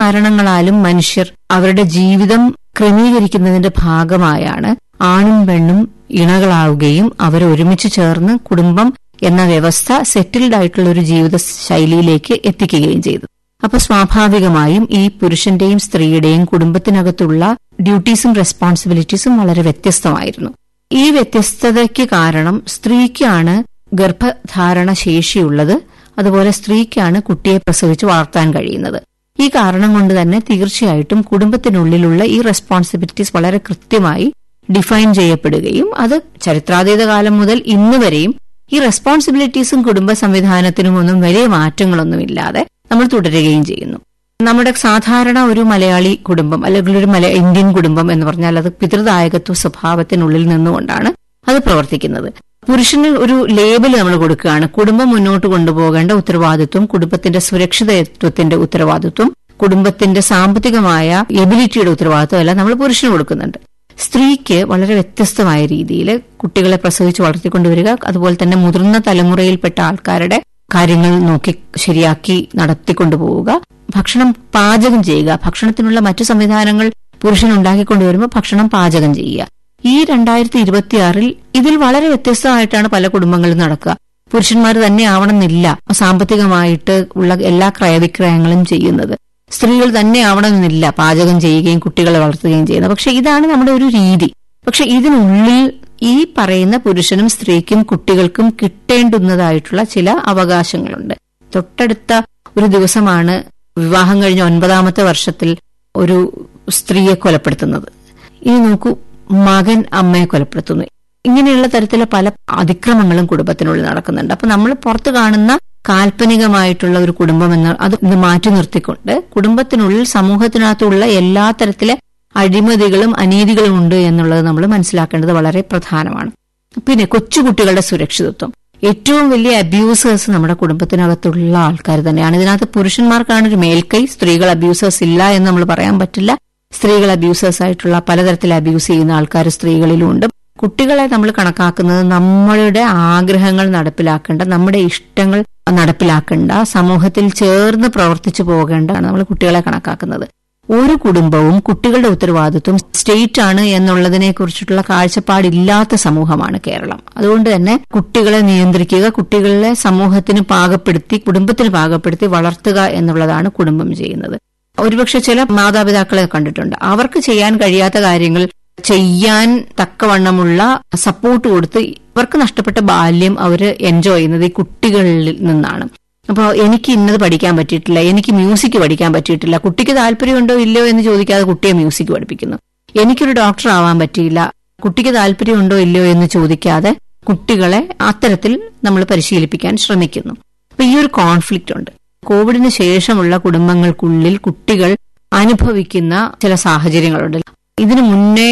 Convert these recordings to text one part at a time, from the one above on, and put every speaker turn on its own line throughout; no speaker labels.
കാരണങ്ങളാലും മനുഷ്യർ അവരുടെ ജീവിതം ക്രമീകരിക്കുന്നതിന്റെ ഭാഗമായാണ് ആണും പെണ്ണും ഇണകളാവുകയും അവർ ഒരുമിച്ച് ചേർന്ന് കുടുംബം എന്ന വ്യവസ്ഥ സെറ്റിൽഡ് ആയിട്ടുള്ള ഒരു ജീവിത ശൈലിയിലേക്ക് എത്തിക്കുകയും ചെയ്തു അപ്പൊ സ്വാഭാവികമായും ഈ പുരുഷന്റെയും സ്ത്രീയുടെയും കുടുംബത്തിനകത്തുള്ള ഡ്യൂട്ടീസും റെസ്പോൺസിബിലിറ്റീസും വളരെ വ്യത്യസ്തമായിരുന്നു ഈ വ്യത്യസ്തതയ്ക്ക് കാരണം സ്ത്രീക്കാണ് ഗർഭധാരണ ശേഷിയുള്ളത് അതുപോലെ സ്ത്രീക്കാണ് കുട്ടിയെ പ്രസവിച്ച് വളർത്താൻ കഴിയുന്നത് ഈ കാരണം കൊണ്ട് തന്നെ തീർച്ചയായിട്ടും കുടുംബത്തിനുള്ളിലുള്ള ഈ റെസ്പോൺസിബിലിറ്റീസ് വളരെ കൃത്യമായി ഡിഫൈൻ ചെയ്യപ്പെടുകയും അത് ചരിത്രാതീത കാലം മുതൽ ഇന്ന് വരെയും ഈ റെസ്പോൺസിബിലിറ്റീസും കുടുംബ സംവിധാനത്തിനും ഒന്നും വലിയ മാറ്റങ്ങളൊന്നുമില്ലാതെ നമ്മൾ തുടരുകയും ചെയ്യുന്നു നമ്മുടെ സാധാരണ ഒരു മലയാളി കുടുംബം അല്ലെങ്കിൽ ഒരു മല ഇന്ത്യൻ കുടുംബം എന്ന് പറഞ്ഞാൽ അത് പിതൃദായകത്വ സ്വഭാവത്തിനുള്ളിൽ നിന്നുകൊണ്ടാണ് അത് പ്രവർത്തിക്കുന്നത് പുരുഷന് ഒരു ലേബൽ നമ്മൾ കൊടുക്കുകയാണ് കുടുംബം മുന്നോട്ട് കൊണ്ടുപോകേണ്ട ഉത്തരവാദിത്വം കുടുംബത്തിന്റെ സുരക്ഷിതത്വത്തിന്റെ ഉത്തരവാദിത്വം കുടുംബത്തിന്റെ സാമ്പത്തികമായ എബിലിറ്റിയുടെ ഉത്തരവാദിത്വം എല്ലാം നമ്മൾ പുരുഷന് കൊടുക്കുന്നുണ്ട് സ്ത്രീക്ക് വളരെ വ്യത്യസ്തമായ രീതിയിൽ കുട്ടികളെ പ്രസവിച്ച് വളർത്തിക്കൊണ്ടുവരിക അതുപോലെ തന്നെ മുതിർന്ന തലമുറയിൽപ്പെട്ട ആൾക്കാരുടെ കാര്യങ്ങൾ നോക്കി ശരിയാക്കി നടത്തിക്കൊണ്ടുപോവുക ഭക്ഷണം പാചകം ചെയ്യുക ഭക്ഷണത്തിനുള്ള മറ്റു സംവിധാനങ്ങൾ പുരുഷൻ ഉണ്ടാക്കിക്കൊണ്ടുവരുമ്പോൾ ഭക്ഷണം പാചകം ചെയ്യുക ഈ രണ്ടായിരത്തി ഇരുപത്തിയാറിൽ ഇതിൽ വളരെ വ്യത്യസ്തമായിട്ടാണ് പല കുടുംബങ്ങളും നടക്കുക പുരുഷന്മാർ തന്നെ ആവണമെന്നില്ല സാമ്പത്തികമായിട്ട് ഉള്ള എല്ലാ ക്രയവിക്രയങ്ങളും ചെയ്യുന്നത് സ്ത്രീകൾ തന്നെ ആവണമെന്നില്ല പാചകം ചെയ്യുകയും കുട്ടികളെ വളർത്തുകയും ചെയ്യുന്നത് പക്ഷെ ഇതാണ് നമ്മുടെ ഒരു രീതി പക്ഷെ ഇതിനുള്ളിൽ ഈ പറയുന്ന പുരുഷനും സ്ത്രീക്കും കുട്ടികൾക്കും കിട്ടേണ്ടുന്നതായിട്ടുള്ള ചില അവകാശങ്ങളുണ്ട് തൊട്ടടുത്ത ഒരു ദിവസമാണ് വിവാഹം കഴിഞ്ഞ ഒൻപതാമത്തെ വർഷത്തിൽ ഒരു സ്ത്രീയെ കൊലപ്പെടുത്തുന്നത് ഇനി നോക്കൂ മകൻ അമ്മയെ കൊലപ്പെടുത്തുന്നു ഇങ്ങനെയുള്ള തരത്തിലെ പല അതിക്രമങ്ങളും കുടുംബത്തിനുള്ളിൽ നടക്കുന്നുണ്ട് അപ്പൊ നമ്മൾ പുറത്തു കാണുന്ന കാൽപ്പനികമായിട്ടുള്ള ഒരു കുടുംബം എന്ന് അത് ഇത് മാറ്റി നിർത്തിക്കൊണ്ട് കുടുംബത്തിനുള്ളിൽ സമൂഹത്തിനകത്തുള്ള എല്ലാ തരത്തിലെ അഴിമതികളും അനീതികളും ഉണ്ട് എന്നുള്ളത് നമ്മൾ മനസ്സിലാക്കേണ്ടത് വളരെ പ്രധാനമാണ് പിന്നെ കൊച്ചുകുട്ടികളുടെ സുരക്ഷിതത്വം ഏറ്റവും വലിയ അബ്യൂസേഴ്സ് നമ്മുടെ കുടുംബത്തിനകത്തുള്ള ആൾക്കാർ തന്നെയാണ് ഇതിനകത്ത് പുരുഷന്മാർക്കാണ് ഒരു മേൽക്കൈ സ്ത്രീകൾ അബ്യൂസേഴ്സ് ഇല്ല എന്ന് നമ്മൾ പറയാൻ പറ്റില്ല സ്ത്രീകൾ അബ്യൂസേഴ്സ് ആയിട്ടുള്ള പലതരത്തിൽ അബ്യൂസ് ചെയ്യുന്ന ആൾക്കാർ സ്ത്രീകളിലും ഉണ്ട് കുട്ടികളെ നമ്മൾ കണക്കാക്കുന്നത് നമ്മളുടെ ആഗ്രഹങ്ങൾ നടപ്പിലാക്കേണ്ട നമ്മുടെ ഇഷ്ടങ്ങൾ നടപ്പിലാക്കേണ്ട സമൂഹത്തിൽ ചേർന്ന് പ്രവർത്തിച്ചു പോകേണ്ടതാണ് നമ്മൾ കുട്ടികളെ കണക്കാക്കുന്നത് ഒരു കുടുംബവും കുട്ടികളുടെ ഉത്തരവാദിത്വം സ്റ്റേറ്റ് ആണ് എന്നുള്ളതിനെ കുറിച്ചിട്ടുള്ള കാഴ്ചപ്പാടില്ലാത്ത സമൂഹമാണ് കേരളം അതുകൊണ്ട് തന്നെ കുട്ടികളെ നിയന്ത്രിക്കുക കുട്ടികളെ സമൂഹത്തിന് പാകപ്പെടുത്തി കുടുംബത്തിന് പാകപ്പെടുത്തി വളർത്തുക എന്നുള്ളതാണ് കുടുംബം ചെയ്യുന്നത് ഒരുപക്ഷെ ചില മാതാപിതാക്കളെ കണ്ടിട്ടുണ്ട് അവർക്ക് ചെയ്യാൻ കഴിയാത്ത കാര്യങ്ങൾ ചെയ്യാൻ തക്കവണ്ണമുള്ള സപ്പോർട്ട് കൊടുത്ത് ഇവർക്ക് നഷ്ടപ്പെട്ട ബാല്യം അവർ എൻജോയ് ചെയ്യുന്നത് ഈ കുട്ടികളിൽ നിന്നാണ് അപ്പോൾ എനിക്ക് ഇന്നത് പഠിക്കാൻ പറ്റിയിട്ടില്ല എനിക്ക് മ്യൂസിക് പഠിക്കാൻ പറ്റിയിട്ടില്ല കുട്ടിക്ക് താല്പര്യമുണ്ടോ ഇല്ലയോ എന്ന് ചോദിക്കാതെ കുട്ടിയെ മ്യൂസിക് പഠിപ്പിക്കുന്നു എനിക്കൊരു ഡോക്ടർ ആവാൻ പറ്റിയില്ല കുട്ടിക്ക് താല്പര്യമുണ്ടോ ഇല്ലയോ എന്ന് ചോദിക്കാതെ കുട്ടികളെ അത്തരത്തിൽ നമ്മൾ പരിശീലിപ്പിക്കാൻ ശ്രമിക്കുന്നു അപ്പൊ ഈ ഒരു കോൺഫ്ലിക്റ്റ് ഉണ്ട് കോവിഡിന് ശേഷമുള്ള കുടുംബങ്ങൾക്കുള്ളിൽ കുട്ടികൾ അനുഭവിക്കുന്ന ചില സാഹചര്യങ്ങളുണ്ട് ഇതിനു മുന്നേ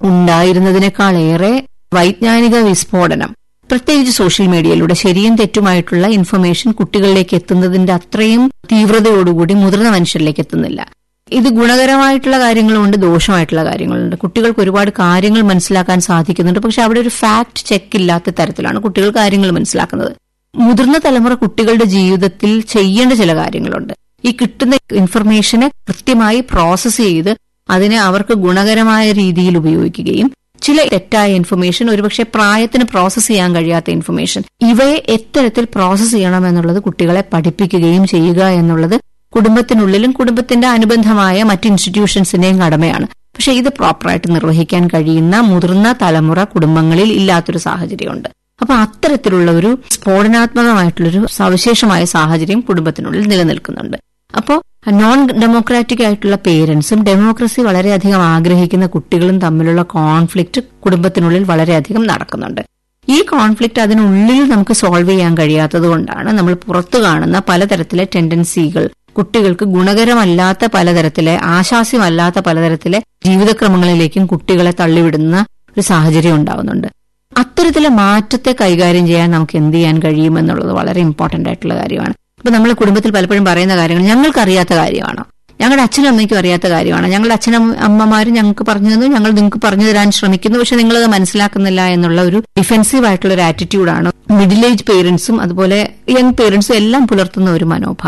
ഉണ്ടായിരുന്നതിനേക്കാളേറെ വൈജ്ഞാനിക വിസ്ഫോടനം പ്രത്യേകിച്ച് സോഷ്യൽ മീഡിയയിലൂടെ ശരിയും തെറ്റുമായിട്ടുള്ള ഇൻഫർമേഷൻ കുട്ടികളിലേക്ക് എത്തുന്നതിന്റെ അത്രയും തീവ്രതയോടുകൂടി മുതിർന്ന മനുഷ്യരിലേക്ക് എത്തുന്നില്ല ഇത് ഗുണകരമായിട്ടുള്ള കാര്യങ്ങളുണ്ട് ദോഷമായിട്ടുള്ള കാര്യങ്ങളുണ്ട് കുട്ടികൾക്ക് ഒരുപാട് കാര്യങ്ങൾ മനസ്സിലാക്കാൻ സാധിക്കുന്നുണ്ട് പക്ഷെ അവിടെ ഒരു ഫാക്ട് ചെക്ക് ഇല്ലാത്ത തരത്തിലാണ് കുട്ടികൾ കാര്യങ്ങൾ മനസ്സിലാക്കുന്നത് മുതിർന്ന തലമുറ കുട്ടികളുടെ ജീവിതത്തിൽ ചെയ്യേണ്ട ചില കാര്യങ്ങളുണ്ട് ഈ കിട്ടുന്ന ഇൻഫർമേഷനെ കൃത്യമായി പ്രോസസ്സ് ചെയ്ത് അതിനെ അവർക്ക് ഗുണകരമായ രീതിയിൽ ഉപയോഗിക്കുകയും ചില തെറ്റായ ഇൻഫർമേഷൻ ഒരുപക്ഷെ പ്രായത്തിന് പ്രോസസ്സ് ചെയ്യാൻ കഴിയാത്ത ഇൻഫർമേഷൻ ഇവയെ എത്തരത്തിൽ പ്രോസസ്സ് ചെയ്യണം എന്നുള്ളത് കുട്ടികളെ പഠിപ്പിക്കുകയും ചെയ്യുക എന്നുള്ളത് കുടുംബത്തിനുള്ളിലും കുടുംബത്തിന്റെ അനുബന്ധമായ മറ്റ് ഇൻസ്റ്റിറ്റ്യൂഷൻസിന്റെയും കടമയാണ് പക്ഷെ ഇത് പ്രോപ്പറായിട്ട് നിർവഹിക്കാൻ കഴിയുന്ന മുതിർന്ന തലമുറ കുടുംബങ്ങളിൽ ഇല്ലാത്തൊരു സാഹചര്യമുണ്ട് അപ്പൊ അത്തരത്തിലുള്ള ഒരു സ്ഫോടനാത്മകമായിട്ടുള്ളൊരു സവിശേഷമായ സാഹചര്യം കുടുംബത്തിനുള്ളിൽ നിലനിൽക്കുന്നുണ്ട് അപ്പോൾ നോൺ ഡെമോക്രാറ്റിക് ആയിട്ടുള്ള പേരൻസും ഡെമോക്രസി വളരെയധികം ആഗ്രഹിക്കുന്ന കുട്ടികളും തമ്മിലുള്ള കോൺഫ്ലിക്റ്റ് കുടുംബത്തിനുള്ളിൽ വളരെയധികം നടക്കുന്നുണ്ട് ഈ കോൺഫ്ലിക്റ്റ് അതിനുള്ളിൽ നമുക്ക് സോൾവ് ചെയ്യാൻ കഴിയാത്തത് കൊണ്ടാണ് നമ്മൾ പുറത്തു കാണുന്ന പലതരത്തിലെ ടെൻഡൻസികൾ കുട്ടികൾക്ക് ഗുണകരമല്ലാത്ത പലതരത്തിലെ ആശാസ്യമല്ലാത്ത പലതരത്തിലെ ജീവിതക്രമങ്ങളിലേക്കും കുട്ടികളെ തള്ളിവിടുന്ന ഒരു സാഹചര്യം ഉണ്ടാവുന്നുണ്ട് അത്തരത്തിലെ മാറ്റത്തെ കൈകാര്യം ചെയ്യാൻ നമുക്ക് എന്ത് ചെയ്യാൻ കഴിയുമെന്നുള്ളത് വളരെ ഇമ്പോർട്ടന്റ് ആയിട്ടുള്ള കാര്യമാണ് ഇപ്പൊ നമ്മൾ കുടുംബത്തിൽ പലപ്പോഴും പറയുന്ന കാര്യങ്ങൾ ഞങ്ങൾക്ക് അറിയാത്ത കാര്യമാണ് ഞങ്ങളുടെ അച്ഛനും അമ്മയ്ക്കും അറിയാത്ത കാര്യമാണ് ഞങ്ങളുടെ അച്ഛനും അമ്മമാരും ഞങ്ങൾക്ക് പറഞ്ഞു തന്നു ഞങ്ങൾ നിങ്ങൾക്ക് പറഞ്ഞു തരാൻ ശ്രമിക്കുന്നു പക്ഷെ നിങ്ങളത് മനസ്സിലാക്കുന്നില്ല എന്നുള്ള ഒരു ഡിഫെൻസീവ് ആയിട്ടുള്ള ഒരു ആറ്റിറ്റ്യൂഡാണ് മിഡിൽ ഏജ് പേരൻസും അതുപോലെ യങ് പേരൻസും എല്ലാം പുലർത്തുന്ന ഒരു മനോഭാവം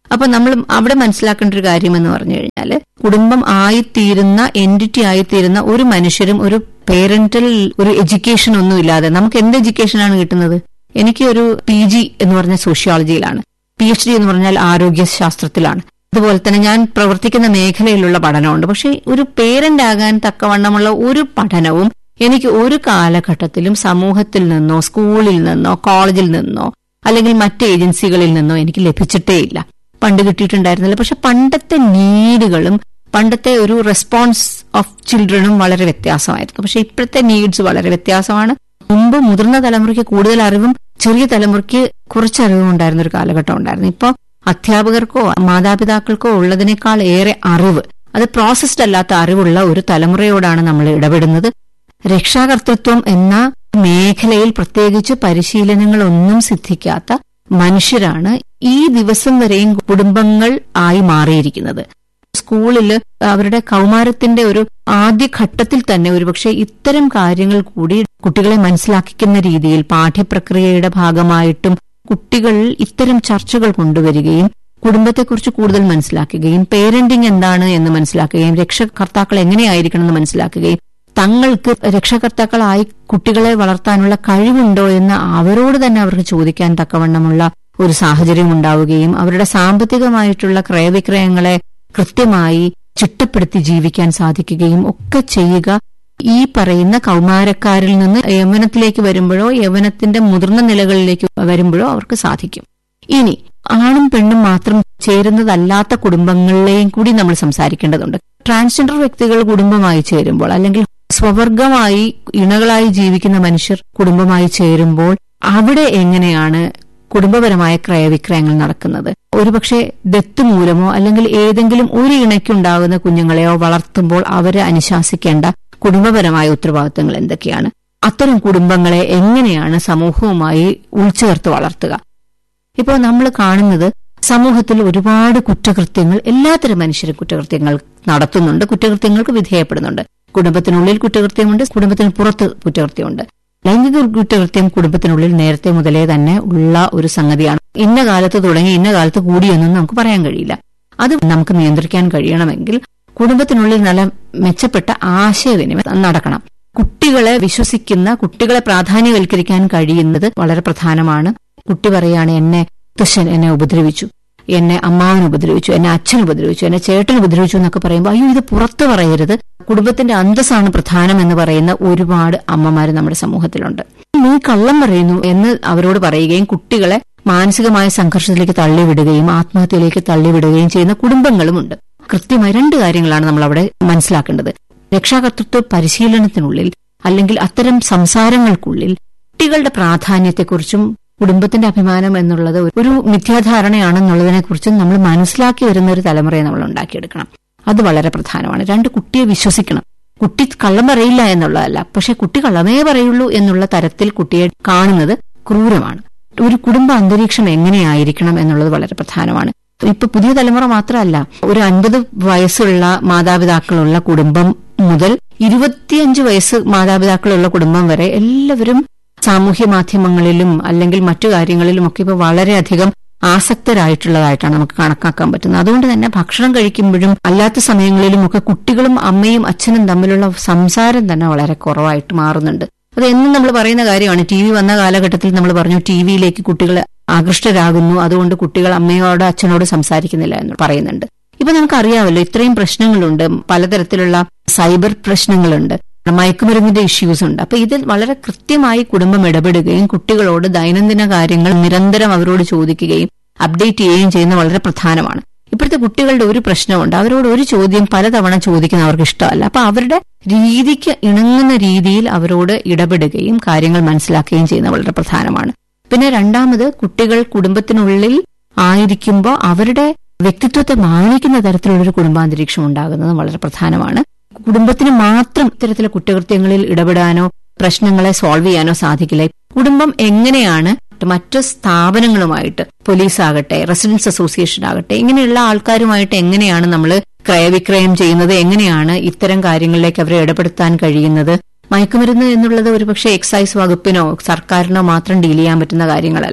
അപ്പൊ നമ്മൾ അവിടെ മനസ്സിലാക്കേണ്ട ഒരു കാര്യം എന്ന് പറഞ്ഞു കഴിഞ്ഞാൽ കുടുംബം ആയിത്തീരുന്ന എൻറ്റിറ്റി ആയിത്തീരുന്ന ഒരു മനുഷ്യരും ഒരു പേരന്റൽ ഒരു എഡ്യൂക്കേഷൻ ഒന്നും ഇല്ലാതെ നമുക്ക് എന്ത് എഡ്യൂക്കേഷനാണ് കിട്ടുന്നത് എനിക്ക് ഒരു പി ജി എന്ന് പറഞ്ഞ സോഷ്യോളജിയിലാണ് പി എച്ച് ഡി എന്ന് പറഞ്ഞാൽ ആരോഗ്യ ശാസ്ത്രത്തിലാണ് അതുപോലെ തന്നെ ഞാൻ പ്രവർത്തിക്കുന്ന മേഖലയിലുള്ള പഠനമുണ്ട് പക്ഷെ ഒരു പേരന്റ് ആകാൻ തക്കവണ്ണമുള്ള ഒരു പഠനവും എനിക്ക് ഒരു കാലഘട്ടത്തിലും സമൂഹത്തിൽ നിന്നോ സ്കൂളിൽ നിന്നോ കോളേജിൽ നിന്നോ അല്ലെങ്കിൽ മറ്റ് ഏജൻസികളിൽ നിന്നോ എനിക്ക് ലഭിച്ചിട്ടേയില്ല പണ്ട് കിട്ടിയിട്ടുണ്ടായിരുന്നില്ല പക്ഷെ പണ്ടത്തെ നീഡുകളും പണ്ടത്തെ ഒരു റെസ്പോൺസ് ഓഫ് ചിൽഡ്രനും വളരെ വ്യത്യാസമായിരുന്നു പക്ഷെ ഇപ്പോഴത്തെ നീഡ്സ് വളരെ വ്യത്യാസമാണ് മുമ്പ് മുതിർന്ന തലമുറയ്ക്ക് കൂടുതൽ അറിവും ചെറിയ തലമുറയ്ക്ക് കുറച്ച് അറിവും ഉണ്ടായിരുന്ന ഒരു കാലഘട്ടം ഉണ്ടായിരുന്നു ഇപ്പോൾ അധ്യാപകർക്കോ മാതാപിതാക്കൾക്കോ ഉള്ളതിനേക്കാൾ ഏറെ അറിവ് അത് പ്രോസസ്ഡ് അല്ലാത്ത അറിവുള്ള ഒരു തലമുറയോടാണ് നമ്മൾ ഇടപെടുന്നത് രക്ഷാകർത്തൃത്വം എന്ന മേഖലയിൽ പ്രത്യേകിച്ച് പരിശീലനങ്ങളൊന്നും സിദ്ധിക്കാത്ത മനുഷ്യരാണ് ഈ ദിവസം വരെയും കുടുംബങ്ങൾ ആയി മാറിയിരിക്കുന്നത് സ്കൂളിൽ അവരുടെ കൗമാരത്തിന്റെ ഒരു ആദ്യ ഘട്ടത്തിൽ തന്നെ ഒരുപക്ഷെ ഇത്തരം കാര്യങ്ങൾ കൂടി കുട്ടികളെ മനസ്സിലാക്കിക്കുന്ന രീതിയിൽ പാഠ്യപ്രക്രിയയുടെ ഭാഗമായിട്ടും കുട്ടികൾ ഇത്തരം ചർച്ചകൾ കൊണ്ടുവരികയും കുടുംബത്തെക്കുറിച്ച് കൂടുതൽ മനസ്സിലാക്കുകയും പേരന്റിംഗ് എന്താണ് എന്ന് മനസ്സിലാക്കുകയും രക്ഷകർത്താക്കൾ എങ്ങനെയായിരിക്കണം എന്ന് മനസ്സിലാക്കുകയും തങ്ങൾക്ക് രക്ഷകർത്താക്കളായി കുട്ടികളെ വളർത്താനുള്ള കഴിവുണ്ടോ എന്ന് അവരോട് തന്നെ അവർക്ക് ചോദിക്കാൻ തക്കവണ്ണമുള്ള ഒരു സാഹചര്യം ഉണ്ടാവുകയും അവരുടെ സാമ്പത്തികമായിട്ടുള്ള ക്രയവിക്രയങ്ങളെ കൃത്യമായി ചിട്ടപ്പെടുത്തി ജീവിക്കാൻ സാധിക്കുകയും ഒക്കെ ചെയ്യുക ഈ പറയുന്ന കൗമാരക്കാരിൽ നിന്ന് യൗവനത്തിലേക്ക് വരുമ്പോഴോ യൗവനത്തിന്റെ മുതിർന്ന നിലകളിലേക്ക് വരുമ്പോഴോ അവർക്ക് സാധിക്കും ഇനി ആണും പെണ്ണും മാത്രം ചേരുന്നതല്ലാത്ത കുടുംബങ്ങളിലെയും കൂടി നമ്മൾ സംസാരിക്കേണ്ടതുണ്ട് ട്രാൻസ്ജെൻഡർ വ്യക്തികൾ കുടുംബമായി ചേരുമ്പോൾ അല്ലെങ്കിൽ സ്വവർഗമായി ഇണകളായി ജീവിക്കുന്ന മനുഷ്യർ കുടുംബമായി ചേരുമ്പോൾ അവിടെ എങ്ങനെയാണ് കുടുംബപരമായ ക്രയവിക്രയങ്ങൾ നടക്കുന്നത് ഒരുപക്ഷെ ദത്ത് മൂലമോ അല്ലെങ്കിൽ ഏതെങ്കിലും ഒരു ഇണയ്ക്കുണ്ടാകുന്ന കുഞ്ഞുങ്ങളെയോ വളർത്തുമ്പോൾ അവരെ അനുശാസിക്കേണ്ട കുടുംബപരമായ ഉത്തരവാദിത്തങ്ങൾ എന്തൊക്കെയാണ് അത്തരം കുടുംബങ്ങളെ എങ്ങനെയാണ് സമൂഹവുമായി ഉൾച്ചേർത്ത് വളർത്തുക ഇപ്പോൾ നമ്മൾ കാണുന്നത് സമൂഹത്തിൽ ഒരുപാട് കുറ്റകൃത്യങ്ങൾ എല്ലാത്തരം മനുഷ്യരും കുറ്റകൃത്യങ്ങൾ നടത്തുന്നുണ്ട് കുറ്റകൃത്യങ്ങൾക്ക് വിധേയപ്പെടുന്നുണ്ട് കുടുംബത്തിനുള്ളിൽ കുറ്റകൃത്യമുണ്ട് കുടുംബത്തിന് പുറത്ത് കുറ്റകൃത്യമുണ്ട് ലൈംഗിക കുറ്റകൃത്യം കുടുംബത്തിനുള്ളിൽ നേരത്തെ മുതലേ തന്നെ ഉള്ള ഒരു സംഗതിയാണ് ഇന്ന കാലത്ത് തുടങ്ങി ഇന്ന കാലത്ത് കൂടിയെന്നും നമുക്ക് പറയാൻ കഴിയില്ല അത് നമുക്ക് നിയന്ത്രിക്കാൻ കഴിയണമെങ്കിൽ കുടുംബത്തിനുള്ളിൽ നല്ല മെച്ചപ്പെട്ട ആശയവിനിമയം നടക്കണം കുട്ടികളെ വിശ്വസിക്കുന്ന കുട്ടികളെ പ്രാധാന്യവൽക്കരിക്കാൻ കഴിയുന്നത് വളരെ പ്രധാനമാണ് കുട്ടി പറയാണ് എന്നെ തുഷ്യൻ എന്നെ ഉപദ്രവിച്ചു എന്നെ അമ്മാവൻ ഉപദ്രവിച്ചു എന്നെ അച്ഛൻ ഉപദ്രവിച്ചു എന്നെ ചേട്ടൻ ഉപദ്രവിച്ചു എന്നൊക്കെ പറയുമ്പോൾ അയ്യോ ഇത് പുറത്തു പറയരുത് കുടുംബത്തിന്റെ അന്തസ്സാണ് പ്രധാനം എന്ന് പറയുന്ന ഒരുപാട് അമ്മമാര് നമ്മുടെ സമൂഹത്തിലുണ്ട് നീ കള്ളം പറയുന്നു എന്ന് അവരോട് പറയുകയും കുട്ടികളെ മാനസികമായ സംഘർഷത്തിലേക്ക് തള്ളിവിടുകയും ആത്മഹത്യയിലേക്ക് തള്ളിവിടുകയും ചെയ്യുന്ന കുടുംബങ്ങളുമുണ്ട് കൃത്യമായി രണ്ട് കാര്യങ്ങളാണ് നമ്മൾ അവിടെ മനസ്സിലാക്കേണ്ടത് രക്ഷാകർതൃത്വ പരിശീലനത്തിനുള്ളിൽ അല്ലെങ്കിൽ അത്തരം സംസാരങ്ങൾക്കുള്ളിൽ കുട്ടികളുടെ പ്രാധാന്യത്തെക്കുറിച്ചും കുടുംബത്തിന്റെ അഭിമാനം എന്നുള്ളത് ഒരു മിഥ്യാധാരണയാണെന്നുള്ളതിനെ കുറിച്ചും നമ്മൾ മനസ്സിലാക്കി വരുന്ന ഒരു തലമുറയെ നമ്മൾ ഉണ്ടാക്കിയെടുക്കണം അത് വളരെ പ്രധാനമാണ് രണ്ട് കുട്ടിയെ വിശ്വസിക്കണം കുട്ടി കള്ളം പറയില്ല എന്നുള്ളതല്ല പക്ഷെ കുട്ടി കള്ളമേ പറയുള്ളൂ എന്നുള്ള തരത്തിൽ കുട്ടിയെ കാണുന്നത് ക്രൂരമാണ് ഒരു കുടുംബ അന്തരീക്ഷം എങ്ങനെയായിരിക്കണം എന്നുള്ളത് വളരെ പ്രധാനമാണ് ഇപ്പൊ പുതിയ തലമുറ മാത്രമല്ല ഒരു അൻപത് വയസ്സുള്ള മാതാപിതാക്കളുള്ള കുടുംബം മുതൽ ഇരുപത്തിയഞ്ച് വയസ്സ് മാതാപിതാക്കളുള്ള കുടുംബം വരെ എല്ലാവരും സാമൂഹ്യ മാധ്യമങ്ങളിലും അല്ലെങ്കിൽ മറ്റു കാര്യങ്ങളിലും ഒക്കെ ഇപ്പൊ വളരെയധികം ആസക്തരായിട്ടുള്ളതായിട്ടാണ് നമുക്ക് കണക്കാക്കാൻ പറ്റുന്നത് അതുകൊണ്ട് തന്നെ ഭക്ഷണം കഴിക്കുമ്പോഴും അല്ലാത്ത സമയങ്ങളിലും ഒക്കെ കുട്ടികളും അമ്മയും അച്ഛനും തമ്മിലുള്ള സംസാരം തന്നെ വളരെ കുറവായിട്ട് മാറുന്നുണ്ട് അത് എന്നും നമ്മൾ പറയുന്ന കാര്യമാണ് ടി വി വന്ന കാലഘട്ടത്തിൽ നമ്മൾ പറഞ്ഞു ടി വിയിലേക്ക് കുട്ടികൾ ആകൃഷ്ടരാകുന്നു അതുകൊണ്ട് കുട്ടികൾ അമ്മയോട് അച്ഛനോട് സംസാരിക്കുന്നില്ല എന്ന് പറയുന്നുണ്ട് ഇപ്പൊ നമുക്കറിയാമല്ലോ ഇത്രയും പ്രശ്നങ്ങളുണ്ട് പലതരത്തിലുള്ള സൈബർ പ്രശ്നങ്ങളുണ്ട് മയക്കുമരുന്നിന്റെ ഇഷ്യൂസ് ഉണ്ട് അപ്പൊ ഇതിൽ വളരെ കൃത്യമായി കുടുംബം ഇടപെടുകയും കുട്ടികളോട് ദൈനംദിന കാര്യങ്ങൾ നിരന്തരം അവരോട് ചോദിക്കുകയും അപ്ഡേറ്റ് ചെയ്യുകയും ചെയ്യുന്ന വളരെ പ്രധാനമാണ് ഇപ്പോഴത്തെ കുട്ടികളുടെ ഒരു പ്രശ്നമുണ്ട് അവരോട് ഒരു ചോദ്യം പലതവണ ചോദിക്കുന്ന അവർക്ക് ഇഷ്ടമല്ല അപ്പൊ അവരുടെ രീതിക്ക് ഇണങ്ങുന്ന രീതിയിൽ അവരോട് ഇടപെടുകയും കാര്യങ്ങൾ മനസ്സിലാക്കുകയും ചെയ്യുന്നത് വളരെ പ്രധാനമാണ് പിന്നെ രണ്ടാമത് കുട്ടികൾ കുടുംബത്തിനുള്ളിൽ ആയിരിക്കുമ്പോൾ അവരുടെ വ്യക്തിത്വത്തെ മാനിക്കുന്ന തരത്തിലുള്ളൊരു കുടുംബാന്തരീക്ഷം ഉണ്ടാകുന്നത് വളരെ പ്രധാനമാണ് കുടുംബത്തിന് മാത്രം ഇത്തരത്തിലെ കുറ്റകൃത്യങ്ങളിൽ ഇടപെടാനോ പ്രശ്നങ്ങളെ സോൾവ് ചെയ്യാനോ സാധിക്കില്ല കുടുംബം എങ്ങനെയാണ് മറ്റ് സ്ഥാപനങ്ങളുമായിട്ട് പോലീസ് ആകട്ടെ റെസിഡൻസ് അസോസിയേഷൻ ആകട്ടെ ഇങ്ങനെയുള്ള ആൾക്കാരുമായിട്ട് എങ്ങനെയാണ് നമ്മൾ ക്രയവിക്രയം ചെയ്യുന്നത് എങ്ങനെയാണ് ഇത്തരം കാര്യങ്ങളിലേക്ക് അവരെ ഇടപെടുത്താൻ കഴിയുന്നത് മയക്കുമരുന്ന് എന്നുള്ളത് ഒരുപക്ഷെ എക്സൈസ് വകുപ്പിനോ സർക്കാരിനോ മാത്രം ഡീൽ ചെയ്യാൻ പറ്റുന്ന കാര്യങ്ങളല്ല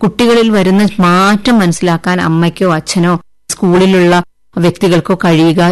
കുട്ടികളിൽ വരുന്ന മാറ്റം മനസ്സിലാക്കാൻ അമ്മയ്ക്കോ അച്ഛനോ സ്കൂളിലുള്ള വ്യക്തികൾക്കോ കഴിയുക